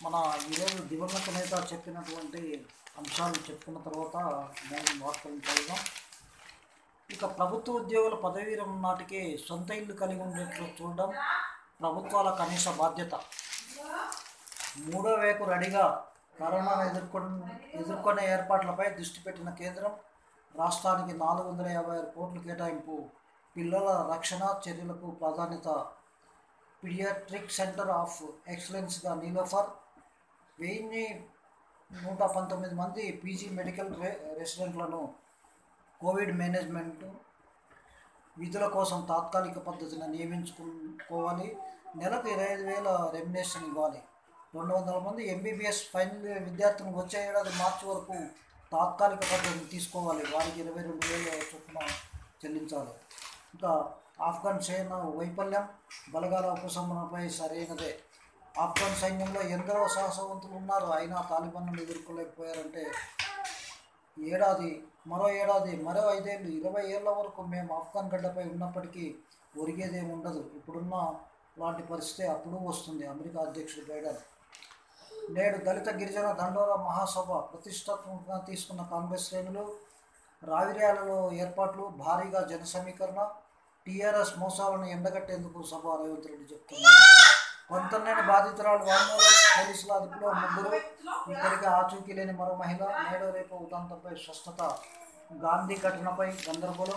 మన ఈరోజు దివంగత నేత చెప్పినటువంటి అంశాలు చెప్పుకున్న తర్వాత మేము వార్తలు చదువుదాం ఇక ప్రభుత్వ ఉద్యోగుల పదవీ విరమణ నాటికి సొంత ఇల్లు కలిగి ఉండేట్లు చూడడం ప్రభుత్వాల కనీస బాధ్యత మూడో వేకు రెడీగా కరోనాను ఎదుర్కొన్న ఎదుర్కొనే ఏర్పాట్లపై దృష్టి పెట్టిన కేంద్రం రాష్ట్రానికి నాలుగు వందల యాభై ఆరు కోట్ల కేటాయింపు పిల్లల రక్షణ చర్యలకు ప్రాధాన్యత పీడియాట్రిక్ సెంటర్ ఆఫ్ ఎక్సలెన్స్గా నీలోఫర్ వెయ్యి నూట పంతొమ్మిది మంది పీజీ మెడికల్ రె రెసిడెంట్లను కోవిడ్ మేనేజ్మెంట్ విధుల కోసం తాత్కాలిక పద్ధతిని నియమించుకోవాలి నెలకు ఇరవై ఐదు వేల రెమ్యునేషన్ ఇవ్వాలి రెండు వందల మంది ఎంబీబీఎస్ ఫైనల్ ఇయర్ విద్యార్థులు వచ్చే ఏడాది మార్చి వరకు తాత్కాలిక పద్ధతిని తీసుకోవాలి వారికి ఇరవై రెండు వేల చొప్పున చెల్లించాలి ఇంకా ఆఫ్ఘన్ సేన వైఫల్యం బలగాల ఉపశమనపై సరైనదే ఆఫ్ఘన్ సైన్యంలో ఎందరో సాహసవంతులు ఉన్నారు అయినా తాలిబాన్ను ఎదుర్కోలేకపోయారంటే ఏడాది మరో ఏడాది మరో ఐదేళ్ళు ఇరవై ఏళ్ళ వరకు మేము ఆఫ్ఘన్ గడ్డపై ఉన్నప్పటికీ ఒరిగేదేమి ఉండదు ఇప్పుడున్న లాంటి పరిస్థితి అప్పుడు వస్తుంది అమెరికా అధ్యక్షుడు బైడెన్ నేడు దళిత గిరిజన దండోర మహాసభ ప్రతిష్టాత్మకంగా తీసుకున్న కాంగ్రెస్ శ్రేణులు రావిర్యాలలో ఏర్పాట్లు భారీగా జన సమీకరణ టీఆర్ఎస్ మోసాలను ఎండగట్టేందుకు సభ రేవంత్ రెడ్డి చెప్తున్నారు కొంతనేని బాధితురాలు వాంగ్మూలం పోలీసుల అదుపులో ముగ్గురు ఇప్పటికే ఆచూకీ లేని మరో మహిళ నేడు రేపు ఉదంతంపై స్పష్టత గాంధీ ఘటనపై గందరగోళం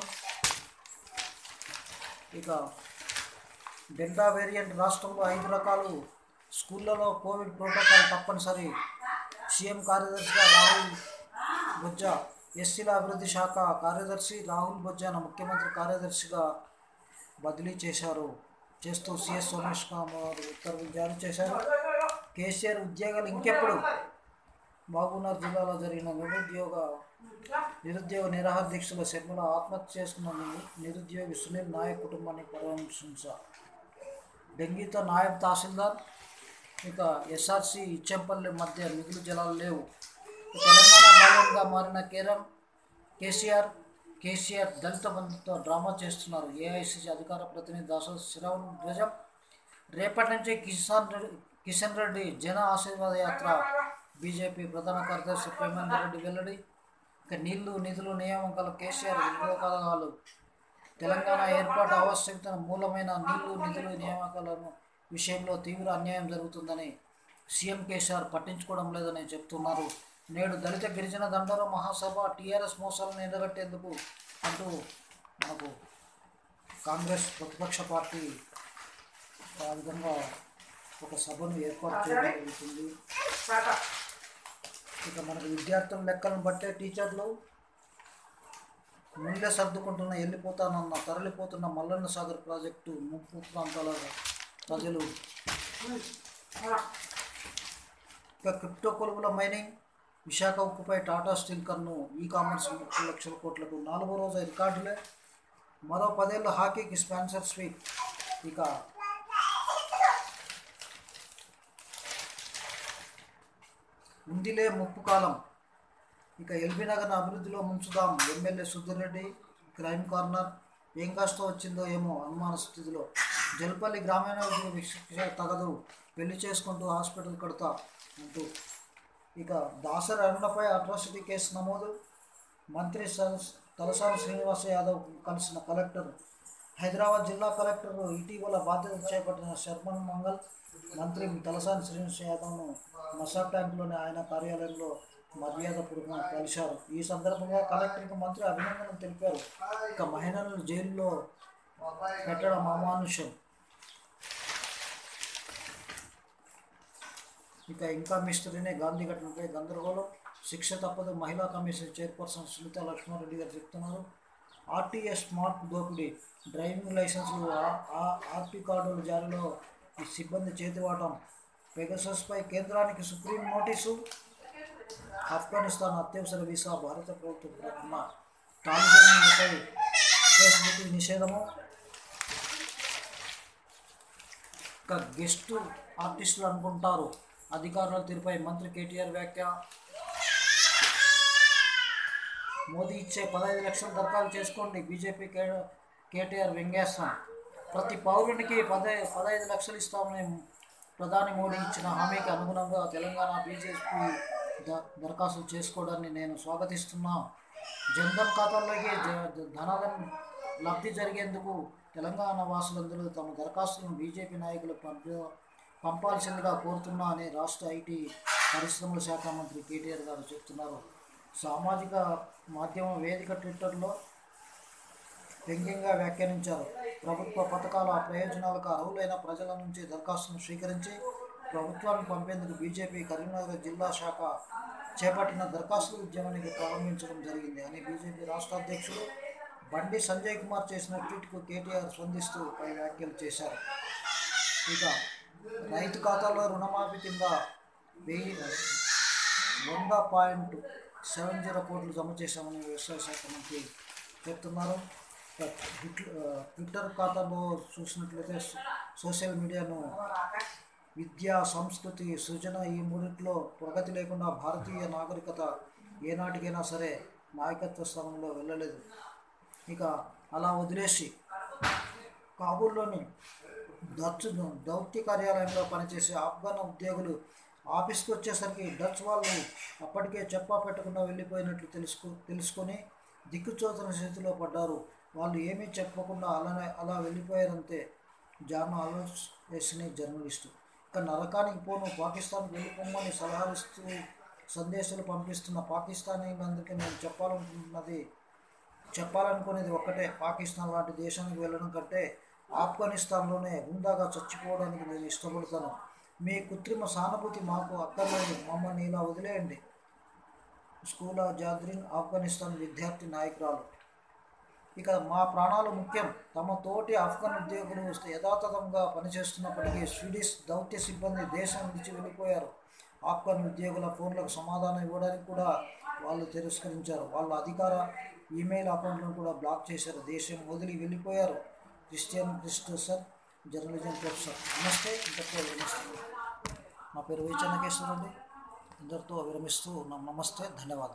ఇక డెల్టా వేరియంట్ రాష్ట్రంలో ఐదు రకాలు స్కూళ్ళలో కోవిడ్ ప్రోటోకాల్ తప్పనిసరి సీఎం కార్యదర్శిగా రాహుల్ బొజ్జా ఎస్సీల అభివృద్ధి శాఖ కార్యదర్శి రాహుల్ బొజ్జాను ముఖ్యమంత్రి కార్యదర్శిగా బదిలీ చేశారు చేస్తూ సిఎస్ సోమేష్ కుమార్ ఉత్తర్వులు జారీ చేశారు కేసీఆర్ ఉద్యోగాలు ఇంకెప్పుడు మహబూబ్నగర్ జిల్లాలో జరిగిన నిరుద్యోగ నిరుద్యోగ నిరాహార దీక్షల శర్మల ఆత్మహత్య చేసుకున్న ని- నిరుద్యోగి సునీల్ నాయక్ కుటుంబాన్ని పరామర్శించ డెంగీతో నాయబ్ తహసీల్దార్ ఇక ఎస్ఆర్సి ఇచ్చెంపల్లి మధ్య మిగులు జలాలు లేవు తెలంగాణ బాలన్గా మారిన కేరం కేసీఆర్ కేసీఆర్ దళిత బంధుతో డ్రామా చేస్తున్నారు ఏఐసిసి అధికార ప్రతినిధి దాస శ్రవణ్ ధ్వజం రేపటి నుంచి కిసాన్ రెడ్డి కిషన్ రెడ్డి జన ఆశీర్వాద యాత్ర బీజేపీ ప్రధాన కార్యదర్శి ప్రేమేందర్ రెడ్డి వెల్లడి ఇక నీళ్లు నిధులు నియామకాల కేసీఆర్ వినియోగాలు తెలంగాణ ఏర్పాటు ఆవశ్యకతను మూలమైన నీళ్లు నిధులు నియామకాలను విషయంలో తీవ్ర అన్యాయం జరుగుతుందని సీఎం కేసీఆర్ పట్టించుకోవడం లేదని చెప్తున్నారు నేడు దళిత గిరిజన దండోర మహాసభ టీఆర్ఎస్ మోసాలను ఎండగట్టేందుకు అంటూ మనకు కాంగ్రెస్ ప్రతిపక్ష పార్టీ ఆ విధంగా ఒక సభను ఏర్పాటు చేయడం జరుగుతుంది ఇక మనకు విద్యార్థుల లెక్కలను బట్టే టీచర్లు ముందే సర్దుకుంటున్న వెళ్ళిపోతానన్న తరలిపోతున్న మల్లన్న సాగర్ ప్రాజెక్టు ముప్పు ప్రాంతాల ప్రజలు ఇక క్రిప్టో కొలువుల మైనింగ్ విశాఖ ఉక్కుపై టాటా స్టీల్ కన్ను ఈ కామర్స్ ముప్పై లక్షల కోట్లకు నాలుగో రోజు రికార్డులే మరో పదేళ్ళ హాకీకి స్పాన్సర్ స్వీప్ ఇక ఉందిలే ముప్పు కాలం ఇక ఎల్బీ నగర్ అభివృద్ధిలో ముంచుదాం MLA Sudheer Reddy crime corner ఏం కష్టం వచ్చిందో ఏమో అనుమాన స్థితిలో జలపల్లి గ్రామీణ శిక్ష తగదు పెళ్లి చేసుకుంటూ హాస్పిటల్ కడతా అంటూ ఇక దాసరి అరుణపై అట్రాసిటీ కేసు నమోదు మంత్రి స- తలసాని శ్రీనివాస యాదవ్ కలిసిన కలెక్టర్ హైదరాబాద్ జిల్లా కలెక్టర్ ఇటీవల బాధ్యతలు చేపట్టిన శర్మన్ మంగల్ మంత్రి తలసాని శ్రీనివాస యాదవ్ను మసాబ్ ట్యాంకులోని ఆయన కార్యాలయంలో మర్యాదపూర్వకంగా కలిశారు ఈ సందర్భంగా కలెక్టర్కి మంత్రి అభినందనలు తెలిపారు ఇక మహిళలను జైల్లో పెట్టడం అమానుషం ఇక ఇంకా మిస్టరీనే గాంధీ ఘటనపై గందరగోళం శిక్ష తప్పదు మహిళా కమిషన్ చైర్పర్సన్ సునీత లక్ష్మారెడ్డి గారు చెప్తున్నారు ఆర్టీఎస్ స్మార్ట్ దోపిడీ డ్రైవింగ్ లైసెన్సులు ఆ- ఆ- ఆర్టీ కార్డుల జారీలో ఈ సిబ్బంది చేతివాటం పెగసస్పై కేంద్రానికి సుప్రీం నోటీసు ఆఫ్ఘనిస్తాన్ అత్యవసర వీసా భారత ప్రభుత్వం ప్రకటన తాలిబాన్లపై ఫేస్బుక్ నిషేధము ఇక గెస్ట్ ఆర్టిస్టులు అనుకుంటారు అధికారుల తీరుపై మంత్రి కేటీఆర్ వ్యాఖ్య మోదీ ఇచ్చే పదహైదు లక్షలు దరఖాస్తు చేసుకోండి బీజేపీ కే కేటీఆర్ వ్యంగ్యాస్త్రం ప్రతి పౌరునికి పదహై పదహైదు లక్షలు ఇస్తామని ప్రధాని మోడీ ఇచ్చిన హామీకి అనుగుణంగా తెలంగాణ బీజేపీ ద దరఖాస్తులు చేసుకోవడాన్ని నేను స్వాగతిస్తున్నా జన్ధన్ ఖాతాల్లోకి జ- జ- ధనాలను లబ్ధి జరిగేందుకు తెలంగాణ వాసులందరూ తమ దరఖాస్తులను బీజేపీ నాయకులు పంప పంపాల్సిందిగా కోరుతున్నా అని రాష్ట్ర ఐటీ పరిశ్రమల శాఖ మంత్రి కేటీఆర్ గారు చెప్తున్నారు సామాజిక మాధ్యమ వేదిక ట్విట్టర్లో వ్యంగ్యంగా వ్యాఖ్యానించారు ప్రభుత్వ పథకాల ప్రయోజనాలకు అర్హులైన ప్రజల నుంచి దరఖాస్తును స్వీకరించి ప్రభుత్వానికి పంపేందుకు బీజేపీ కరీంనగర్ జిల్లా శాఖ చేపట్టిన దరఖాస్తుల ఉద్యమానికి ప్రారంభించడం జరిగింది అని బీజేపీ రాష్ట్ర అధ్యక్షుడు బండి సంజయ్ కుమార్ చేసిన ట్వీట్కు కేటీఆర్ స్పందిస్తూ పై వ్యాఖ్యలు చేశారు ఇక రైతు ఖాతాలో రుణమాఫీ కింద వెయ్యి వంద పాయింట్ సెవెన్ జీరో కోట్లు జమ చేశామని వ్యవసాయ శాఖ మంత్రి చెప్తున్నారు ఇక ట్విట్- ఆ, ట్విట్టర్ ఖాతాలో చూసినట్లయితే సో- సోషల్ మీడియాను విద్య సంస్కృతి సృజన ఈ మూడిట్లో ప్రగతి లేకుండా భారతీయ నాగరికత ఏనాటికైనా సరే నాయకత్వ స్థానంలో వెళ్ళలేదు ఇక అలా వదిలేసి కాబూల్లోని డచ్ దౌత్య కార్యాలయంలో పనిచేసే ఆఫ్ఘన్ ఉద్యోగులు ఆఫీస్కి వచ్చేసరికి డచ్ వాళ్ళు అప్పటికే చెప్పా పెట్టకుండా వెళ్ళిపోయినట్లు తెలుసుకు తెలుసుకొని దిక్కుచోతన స్థితిలో పడ్డారు వాళ్ళు ఏమీ చెప్పకుండా అలానే అలా వెళ్ళిపోయారంతే జాన్ ఆలోచ్ వేసిన జర్నలిస్టు ఇక నరకానికి పోను పాకిస్తాన్కి వెళ్ళిపోమని సలహా ఇస్తూ సందేశాలు పంపిస్తున్న పాకిస్తానీలందరికీ నేను చెప్పాలనుకుంటున్నది చెప్పాలనుకునేది ఒక్కటే పాకిస్తాన్ లాంటి దేశానికి వెళ్ళడం కంటే ఆఫ్ఘనిస్తాన్లోనే హుందాగా చచ్చిపోవడానికి నేను ఇష్టపడతాను మీ కృత్రిమ సానుభూతి మాకు అక్కర్లేదు మమ్మల్ని ఇలా వదిలేయండి స్కూలా జాద్రిన్ ఆఫ్ఘనిస్తాన్ విద్యార్థి నాయకురాలు ఇక మా ప్రాణాలు ముఖ్యం తమ తోటి ఆఫ్ఘన్ ఉద్యోగులు యథాతథంగా పనిచేస్తున్నప్పటికీ స్వీడిష్ దౌత్య సిబ్బంది దేశం విడిచి వెళ్ళిపోయారు ఆఫ్ఘన్ ఉద్యోగుల ఫోన్లకు సమాధానం ఇవ్వడానికి కూడా వాళ్ళు తిరస్కరించారు వాళ్ళ అధికార ఈమెయిల్ అకౌంట్లను కూడా బ్లాక్ చేశారు దేశం వదిలి వెళ్ళిపోయారు క్రిస్టియన్ క్రిస్టోసర్ జర్నలిజం ప్రొఫెసర్ నమస్తే ఇంతటితో విరమిస్తున్నాను నా పేరు వై చెన్నకేశ్వర అండి ఇందరితో విరమిస్తూ నమస్తే ధన్యవాదాలు